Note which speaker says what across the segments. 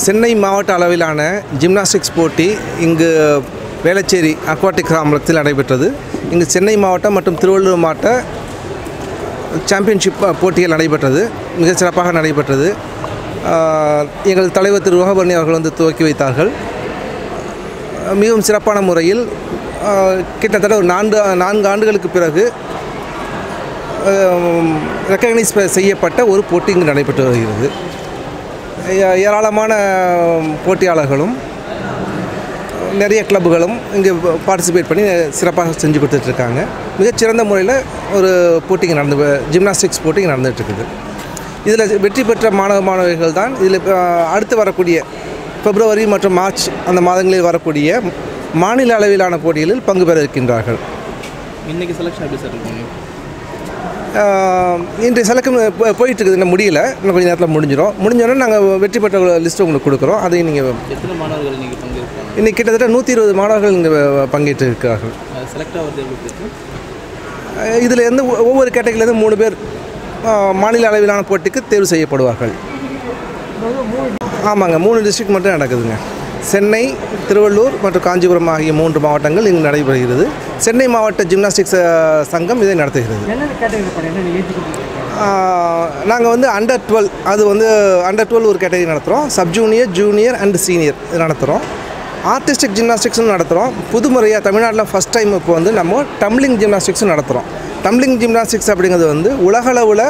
Speaker 1: சென்னை மாவட்ட அளவிலான ஜிம்னாஸ்டிக்ஸ் போட்டி இங்கு வேளச்சேரி அக்வாட்டிக் கிராமத்தில் நடைபெற்றது இங்கு சென்னை மாவட்டம் மற்றும் திருவள்ளூர் மாவட்ட சாம்பியன்ஷிப் போட்டிகள் நடைபெற்றது மிக சிறப்பாக நடைபெற்றது ஆஹ், எங்கள் தலைவர் திரு ரோகபரணி அவர்கள் வந்து துவக்கி வைத்தார்கள் மிகவும் சிறப்பான முறையில் ஆஹ், கிட்டத்தட்ட ஒரு நான்கு நான்கு ஆண்டுகளுக்கு பிறகு ரெக்கக்னைஸ் செய்யப்பட்ட ஒரு போட்டி இங்கு நடைபெற்று வருகிறது ஏ- ஏராளமான போட்டியாளர்களும் நிறைய கிளப்புகளும் இங்கே பார்ட்டிசிபேட் பண்ணி சிறப்பாக செஞ்சு கொடுத்துட்ருக்காங்க மிகச்சிறந்த முறையில் ஒரு போட்டி இங்கே நடந்து ஜிம்னாஸ்டிக்ஸ் போட்டி இங்கே நடந்துகிட்ருக்குது இதில் வெற்றி பெற்ற மாணவ மாணவிகள் தான் இதில் அடுத்து வரக்கூடிய பிப்ரவரி மற்றும் மார்ச் அந்த மாதங்களில் வரக்கூடிய மாநில அளவிலான போட்டிகளில் பங்கு பெற இருக்கின்றார்கள்
Speaker 2: இன்னைக்கு செலெக்ஷன் எப்படி சார் இருக்கும்
Speaker 1: ஆஹ் இன்றைய செலக்கம் போயிட்டு இருக்குது இன்னும் முடியல இன்னும் கொஞ்சம் நேரத்தில் முடிஞ்சிடும் முடிஞ்சோடனே நாங்கள் வெற்றி பெற்ற லிஸ்ட்டு உங்களுக்கு கொடுக்குறோம் அதையும் நீங்கள்
Speaker 2: எத்தனை மாணவர்கள் இன்னைக்கு பங்கேற்பாங்க
Speaker 1: இன்னைக்கு கிட்டத்தட்ட நூற்றி இருபது மாணவர்கள் இங்கே பங்கேற்று இருக்கிறார்கள்
Speaker 2: செலக்ட் ஆகிறது எப்படி இருக்கு
Speaker 1: அஹ் இதுல இருந்து ஒ- ஒவ்வொரு கேட்டகரியிலேருந்து மூணு பேர் ஆஹ் மாநில அளவிலான போட்டிக்கு தேர்வு செய்யப்படுவார்கள் ஆமாங்க மூணு டிஸ்ட்ரிக்ட் மட்டும் நடக்குதுங்க சென்னை திருவள்ளூர் மற்றும் காஞ்சிபுரம் ஆகிய மூன்று மாவட்டங்கள் இங்கு நடைபெறுகிறது சென்னை மாவட்ட ஜிம்னாஸ்டிக்ஸ் அஹ், சங்கம் இதை நடத்துகிறது
Speaker 3: என்னென்ன கேட்டகரி பண்ணி என்ன ஏஜ் குரூப்
Speaker 1: நாங்கள் வந்து அண்டர் டுவெல் அது வந்து அண்டர் டுவெல் ஒரு கேட்டகரி நடத்துகிறோம் sub junior junior and senior இது நடத்துகிறோம் ஆர்டிஸ்டிக் ஜிம்னாஸ்டிக்ஸும் நடத்துகிறோம் புதுமுறையாக தமிழ்நாட்டில் ஃபஸ்ட் டைம் இப்போ வந்து நம்ம டம்ளிங் ஜிம்னாஸ்டிக்ஸும் நடத்துகிறோம் டம்ளிங் ஜிம்னாஸ்டிக்ஸ் அப்படிங்கிறது வந்து உலகளவில்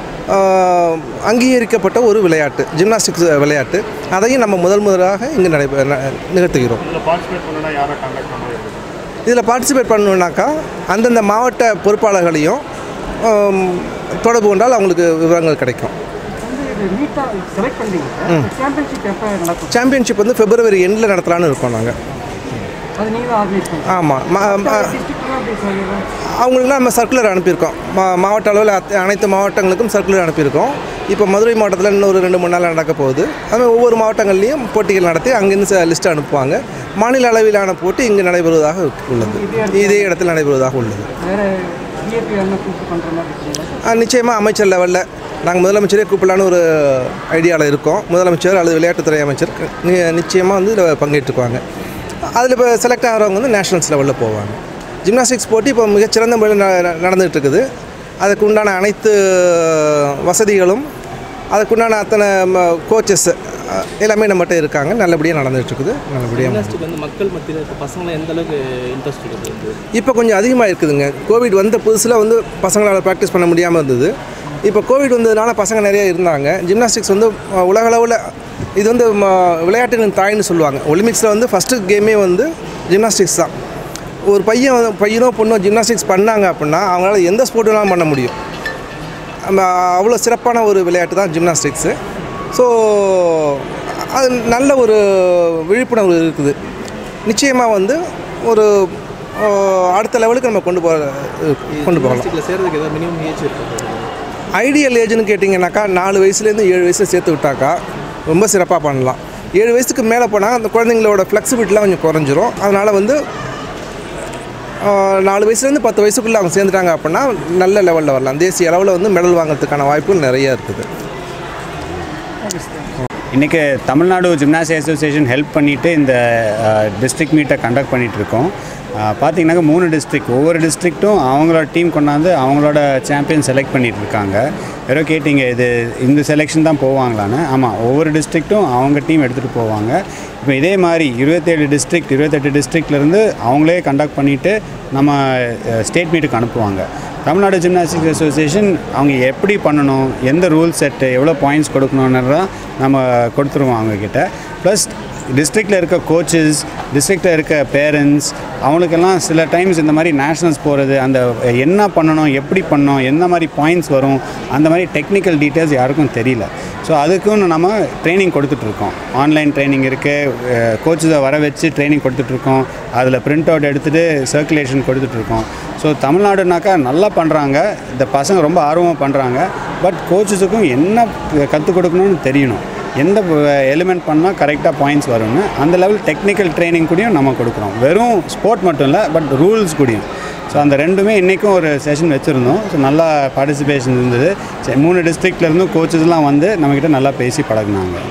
Speaker 1: ஆஹ், அங்கீகரிக்கப்பட்ட ஒரு விளையாட்டு ஜிம்னாஸ்டிக்ஸ் விளையாட்டு அதையும் நம்ம முதல் முதலாக இங்கே நடைபெ ந- நிகழ்த்துகிறோம்
Speaker 4: இதில் பார்ட்டிசிபேட் பண்ணனா யாரை காண்டாக்ட் பண்ணுறது
Speaker 1: இதில் பார்ட்டிசிபேட் பண்ணணுன்னாக்கா அந்தந்த மாவட்ட பொறுப்பாளர்களையும் ஆம், தொடர்பு கொண்டால் அவங்களுக்கு விவரங்கள் கிடைக்கும்
Speaker 3: வந்து இது நீட்டாக செலக்ட் பண்ணுறீங்க சாம்பியன்ஷிப் எப்போ நடக்கும்
Speaker 1: சாம்பியன்ஷிப் வந்து பிப்ரவரி எண்டில் நடத்தலான்னு இருக்கோம் நாங்கள்
Speaker 3: அது நீங்கள் தான் ஆர்கனைஸ் பண்ணுங்க
Speaker 1: ஆமாம்
Speaker 3: டிஸ்ட்ரிக்ட்லாம் எப்படி சொல்லிடுறோம்
Speaker 1: அவங்களுக்குலாம் நம்ம சர்க்குலர் அனுப்பியிருக்கோம் மா மாவட்ட அளவில் அத்த- அனைத்து மாவட்டங்களுக்கும் சர்க்குலர் அனுப்பியிருக்கோம் இப்போ மதுரை மாவட்டத்தில் இன்னொரு ரெண்டு மூணு நாள் நடக்க போகுது அதுமாதிரி ஒவ்வொரு மாவட்டங்கள்லேயும் போட்டிகள் நடத்தி அங்கேருந்து லிஸ்ட் அனுப்புவாங்க மாநில அளவிலான போட்டி இங்கு நடைபெறுவதாக உள்ளது இதே இடத்தில் நடைபெறுவதாக உள்ளது
Speaker 3: வேறு டிஏபி என்ன கூப்பிட்டு பண்ணுற மாதிரி இருக்கீங்களா
Speaker 1: நிச்சயமாக அமைச்சர் லெவலில் நாங்கள் முதலமைச்சரே கூப்பிடலான்னு ஒரு ஐடியாவில் இருக்கோம் முதலமைச்சர் அல்லது விளையாட்டுத்துறை அமைச்சர் நிச்சயமாக வந்து இதில் பங்கேற்றுக்குவாங்க அதில் இப்போ செலக்ட் ஆகிறவங்க வந்து நேஷனல்ஸ் லெவலில் போவாங்க ஜிம்னாஸ்டிக்ஸ் போட்டி இப்போ மிகச்சிறந்த முறையில் ந- நடந்துகிட்டு இருக்குது அதுக்கு உண்டான அனைத்து வசதிகளும் அதுக்குண்டான அத்தனை கோச்சஸ் எல்லாமே நம்மகிட்ட இருக்காங்க நல்லபடியாக நடந்துகிட்டு இருக்குது நல்லபடியாக
Speaker 2: ஜிம்னாஸ்டிக் வந்து மக்கள் மத்தியில் இருக்க பசங்களை எந்த அளவுக்கு இன்ட்ரெஸ்ட் இருக்குது
Speaker 1: இப்போ கொஞ்சம் அதிகமாக இருக்குதுங்க கோவிட் வந்த புதுசில் வந்து பசங்களால் ப்ராக்டிஸ் பண்ண முடியாமல் இருந்தது இப்போ கோவிட் வந்ததுனால பசங்க நிறைய இருந்தாங்க ஜிம்னாஸ்டிக்ஸ் வந்து அஹ், உலகளவில் இது வந்து ம- விளையாட்டின் தாய்னு சொல்லுவாங்க ஒலிம்பிக்ஸில் வந்து ஃபஸ்ட்டு கேமே வந்து ஜிம்னாஸ்டிக்ஸ் தான் ஒரு பையன் வந்து- பையனோ பொண்ணோ ஜிம்னாஸ்டிக்ஸ் பண்ணாங்க அப்படின்னா அவங்களால எந்த ஸ்போர்ட் வேணாலும் பண்ண முடியும் நம்ம அவ்வளோ சிறப்பான ஒரு விளையாட்டு தான் ஜிம்னாஸ்டிக்ஸு ஸோ அது நல்ல ஒரு விழிப்புணர்வு இருக்குது நிச்சயமாக வந்து ஒரு அஹ், அடுத்த லெவலுக்கு நம்ம கொண்டு போக கொண்டு போகலாம்
Speaker 2: ஜிம்னாஸ்டிக்கில் சேர்றதுக்கு ஏதாவது மினிமம் ஏஜ் இருக்குது
Speaker 1: ஐடியல் ஏஜ்னு கேட்டிங்கனாக்கா நாலு வயசுலேருந்து ஏழு வயசில் சேர்த்து விட்டாக்கா ரொம்ப சிறப்பாக பண்ணலாம் ஏழு வயசுக்கு மேலே போனால் அந்த குழந்தைங்களோட ஃப்ளெக்சிபிலிட்டிலாம் கொஞ்சம் குறைஞ்சிரும் அதனால் வந்து ஆஹ், நாலு வயசுலேருந்து பத்து வயசுக்குள்ளே அவங்க சேர்ந்துட்டாங்க அப்படின்னா நல்ல லெவலில் வரலாம் தேசிய அளவில் வந்து மெடல் வாங்குறதுக்கான வாய்ப்புகள் நிறைய இருக்குது
Speaker 5: இன்றைக்கி தமிழ்நாடு ஜிம்னாஸ்டிக் அசோசியேஷன் ஹெல்ப் பண்ணிவிட்டு இந்த டிஸ்ட்ரிக்ட் மீட்டை கண்டக்ட் பண்ணிகிட்டு இருக்கோம் பார்த்தீங்கன்னாக்கா மூணு டிஸ்ட்ரிக்ட் ஒவ்வொரு டிஸ்ட்ரிக்ட்டும் அவங்களோட டீம் கொண்டாந்து அவங்களோட சாம்பியன் செலக்ட் பண்ணிட்டு இருக்காங்க யாரோ கேட்டிங்க இது இந்த செலெக்ஷன் தான் போவாங்களான்னு ஆமாம் ஒவ்வொரு டிஸ்ட்ரிக்ட்டும் அவங்க டீம் எடுத்துகிட்டு போவாங்க இப்போ இதே மாதிரி இருபத்தேழு டிஸ்ட்ரிக்ட் இருபத்தெட்டு டிஸ்ட்ரிக்ட்லேருந்து அவங்களே கண்டக்ட் பண்ணிவிட்டு நம்ம ஸ்டேட் மீட்டுக்கு அனுப்புவாங்க தமிழ்நாடு ஜிம்னாஸ்டிக்ஸ் அசோசியேஷன் அவங்க எப்படி பண்ணணும் எந்த ரூல் செட்டு எவ்வளோ பாயிண்ட்ஸ் கொடுக்கணுன்றதான் நம்ம கொடுத்துருவோம் அவங்கக்கிட்ட ப்ளஸ் டிஸ்ட்ரிக்டில் இருக்க கோச்சஸ் டிஸ்ட்ரிக்டில் இருக்க பேரண்ட்ஸ் அவங்களுக்கெல்லாம் சில டைம்ஸ் இந்த மாதிரி நேஷ்னல்ஸ் போகிறது அந்த என்ன பண்ணணும் எப்படி பண்ணணும் எந்த மாதிரி பாயிண்ட்ஸ் வரும் அந்த மாதிரி டெக்னிக்கல் டீட்டெயில்ஸ் யாருக்கும் தெரியல ஸோ அதுக்கும் நம்ம ட்ரைனிங் கொடுத்துட்ருக்கோம் ஆன்லைன் ட்ரைனிங் இருக்குது கோச்சஸை வர வச்சு ட்ரைனிங் கொடுத்துட்ருக்கோம் அதில் பிரிண்ட் அவுட் எடுத்துகிட்டு சர்க்குலேஷன் கொடுத்துட்ருக்கோம் ஸோ தமிழ்நாடுனாக்கா நல்லா பண்ணுறாங்க இந்த பசங்க ரொம்ப ஆர்வமாக பண்ணுறாங்க பட் கோச்சஸுக்கும் என்ன கற்றுக் கொடுக்கணும்னு தெரியணும் எந்த எலிமெண்ட் பண்ணால் கரெக்டாக பாயிண்ட்ஸ் வரும்னு அந்த லெவல் டெக்னிக்கல் ட்ரைனிங் கூடயும் நம்ம கொடுக்குறோம் வெறும் ஸ்போர்ட் மட்டும் இல்லை பட் ரூல்ஸ் கூடயும் ஸோ அந்த ரெண்டுமே இன்றைக்கும் ஒரு செஷன் வச்சுருந்தோம் ஸோ நல்லா பார்ட்டிசிபேஷன் இருந்தது சரி, மூணு டிஸ்ட்ரிக்ட்லேருந்தும் கோச்சஸ்லாம் வந்து நம்மக்கிட்ட நல்லா பேசி பழகுனாங்க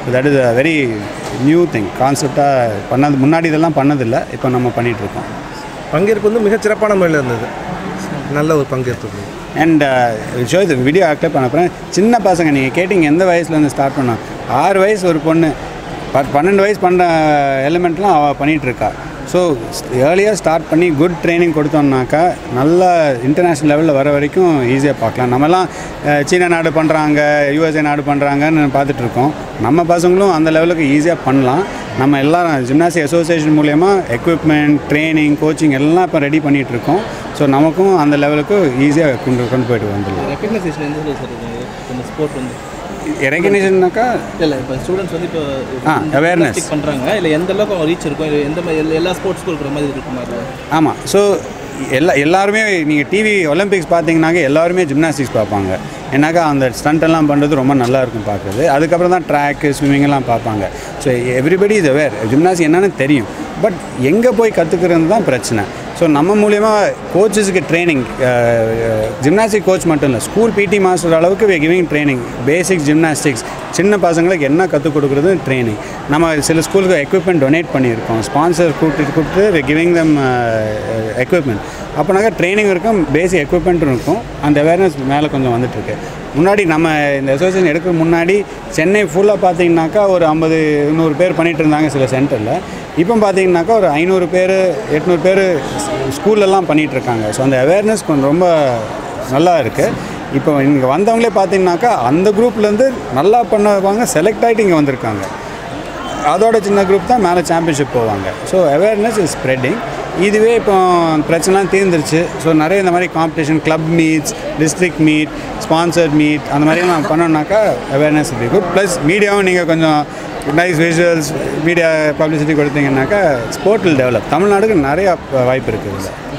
Speaker 5: that is a very new thing கான்செப்டாக பண்ணது முன்னாடி இதெல்லாம் பண்ணதில்லை இப்போ நம்ம பண்ணிகிட்ருக்கோம்
Speaker 1: பங்கேற்பு வந்து மிகச் சிறப்பான முறையில் இருந்தது நல்ல ஒரு பங்கேற்பு இருந்தது
Speaker 5: அண்ட் ஷோ இது வீடியோ ஆக்டிவ் பண்ண அப்புறம் சின்ன பசங்க நீங்கள் கேட்டிங்க எந்த வயசுலேருந்து ஸ்டார்ட் பண்ணோம் ஆறு வயசு ஒரு பொண்ணு ப பன்னெண்டு வயசு பண்ணுற எலிமெண்ட்லாம் அவள் பண்ணிகிட்ருக்கா ஸோ ஏர்லியாக ஸ்டார்ட் பண்ணி குட் ட்ரைனிங் கொடுத்தோம்னாக்கா நல்ல இன்டர்நேஷ்னல் லெவலில் வர வரைக்கும் ஈஸியாக பார்க்கலாம் நம்மலாம் அஹ், சீன நாடு பண்ணுறாங்க யூஎஸ்ஏ நாடு பண்ணுறாங்கன்னு பார்த்துட்ருக்கோம் நம்ம பசங்களும் அந்த லெவலுக்கு ஈஸியாக பண்ணலாம் நம்ம எல்லாரும் ஜிம்னாசி அசோசியேஷன் மூலயமா எக்யூப்மெண்ட் ட்ரைனிங் கோச்சிங் எல்லாம் இப்போ ரெடி பண்ணிகிட்ருக்கோம் ஸோ நமக்கும் அந்த லெவலுக்கு ஈஸியாக கொண்டு கொண்டு போயிட்டு வந்துடலாம்
Speaker 2: ரெக்கக்னைசேஷன் எந்த சார் இருக்குது இந்த ஸ்போர்ட் வந்து
Speaker 5: ரெகக்னிஷன்னாக்கா
Speaker 2: இல்லை இப்போ ஸ்டூடெண்ட்ஸ் வந்து இப்போ
Speaker 5: ஆ, awareness.
Speaker 2: பண்ணுறாங்க இல்லை எந்த அளவுக்கு அவங்க ரீச் இருக்கும் இல்லை எந்த மாதிரி எல்லா- எல்லா ஸ்போர்ட்ஸ்க்கும் இருக்கிற மாதிரி இருக்குமா இல்லை
Speaker 5: ஆமாம் ஸோ எல்லா எல்லாருமே நீங்கள் டிவி ஒலிம்பிக்ஸ் பார்த்தீங்கன்னாக்க எல்லாருமே ஜிம்னாஸ்டிக்ஸ் பார்ப்பாங்க ஏன்னாக்கா அந்த ஸ்டண்ட் எல்லாம் பண்ணுறது ரொம்ப நல்லா இருக்கும் பார்க்குறது அதுக்கப்புறம் தான் ட்ராக்கு ஸ்விம்மிங் எல்லாம் பார்ப்பாங்க ஸோ எவ்ரிபடி இது வேர் ஜிம்னாஸ்டிக் என்னன்னு தெரியும் பட் எங்கே போய் கற்றுக்கிறது தான் பிரச்சனை ஸோ நம்ம மூலியமா கோச்சஸுக்கு ட்ரைனிங் ஜிம்னாஸ்டிக் கோச் மட்டும் இல்லை ஸ்கூல் பிடி மாஸ்டர் அளவுக்கு we giving training basic gymnastics சின்ன பசங்களுக்கு என்ன கற்றுக் கொடுக்குறது ட்ரைனிங் நம்ம சில ஸ்கூலுக்கு எக்யூப்மெண்ட் டொனேட் பண்ணியிருக்கோம் ஸ்பான்சர் கூப்பிட்டு கூப்பிட்டு வி கிவிங் தம் எக்யூப்மெண்ட் அப்போனாக்கா ட்ரைனிங் இருக்கும் பேசிக் எக்யூப்மெண்ட்டும் இருக்கும் அந்த அவேர்னஸ் மேலே கொஞ்சம் வந்துட்டுருக்கு முன்னாடி நம்ம இந்த அசோசியேஷன் எடுக்கிற முன்னாடி சென்னை ஃபுல்லாக பார்த்தீங்கன்னாக்கா ஒரு ஐம்பது நூறு பேர் பண்ணிகிட்டு இருந்தாங்க சில சென்டரில் இப்போ பார்த்தீங்கன்னாக்கா ஒரு ஐநூறு பேர் எட்நூறு பேர் ஸ்கூல்லலாம் பண்ணிகிட்டு இருக்காங்க ஸோ அந்த அவேர்னஸ் கொஞ்சம் ரொம்ப நல்லா இருக்குது இப்போ இங்கே வந்தவங்களே பார்த்தீங்கன்னாக்கா அந்த குரூப்லேருந்து நல்லா பண்ணுவாங்க செலக்ட் ஆகிட்டு இங்கே வந்திருக்காங்க அதோட சின்ன குரூப் தான் மேலே சாம்பியன்ஷிப் போவாங்க ஸோ அவேர்னஸ் இஸ் ஸ்ப்ரெட்டிங் இதுவே இப்போ பிரச்சனைலாம் தீர்ந்துருச்சு ஸோ நிறைய இந்த மாதிரி competition club meets district meet sponsored meet அந்த மாதிரிலாம் பண்ணோம்னாக்கா அவேர்னஸ் இப்படி குட் ப்ளஸ் மீடியாவும் நீங்கள் கொஞ்சம் நைஸ் விஷுவல்ஸ் மீடியா பப்ளிசிட்டி கொடுத்தீங்கன்னாக்கா ஸ்போர்ட் வில் டெவலப் தமிழ்நாடுக்கு நிறைய வாய்ப்பு இருக்குது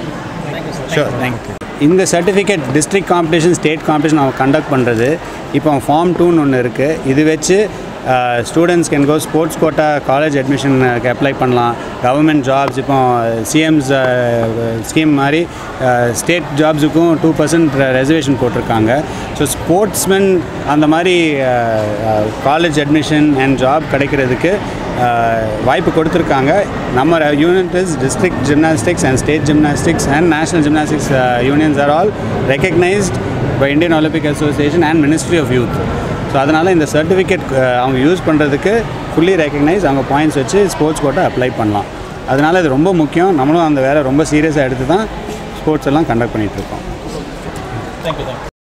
Speaker 5: இதில் ஷூர் தேங்க்யூ இந்த certificate district competition state competition அவங்க கண்டக்ட் பண்ணுறது இப்போ ஃபார்ம் டூன்னு ஒன்று இருக்குது இது வச்சு students can go sports quota college அட்மிஷனுக்கு அப்ளை பண்ணலாம் கவர்மெண்ட் ஜாப்ஸ் இப்போ சிஎம்ஸ் ஸ்கீம் மாதிரி ஸ்டேட் ஜாப்ஸுக்கும் டூ பர்சன்ட் ரெசர்வேஷன் போட்டிருக்காங்க ஸோ ஸ்போர்ட்ஸ்மென் அந்த மாதிரி காலேஜ் அட்மிஷன் அண்ட் ஜாப் கிடைக்கிறதுக்கு அஹ், வாய்ப்பு கொடுத்துருக்காங்க நம்ம unit is district gymnastics and state gymnastics and national gymnastics unions are all recognised by Indian Olympic association and ministry of youth so அதனால் இந்த certificate அவங்க யூஸ் பண்ணுறதுக்கு ஃபுல்லி ரெக்கக்னைஸ் அவங்க points வச்சு ஸ்போர்ட்ஸ் கோட்டை அப்ளை பண்ணலாம் அதனால் இது ரொம்ப முக்கியம் நம்மளும் அந்த வேலை ரொம்ப சீரியஸாக எடுத்து தான் ஸ்போர்ட்ஸ் எல்லாம் கண்டக்ட் பண்ணிகிட்ருக்கோம்
Speaker 2: தேங்க்யூ தேங்க்யூ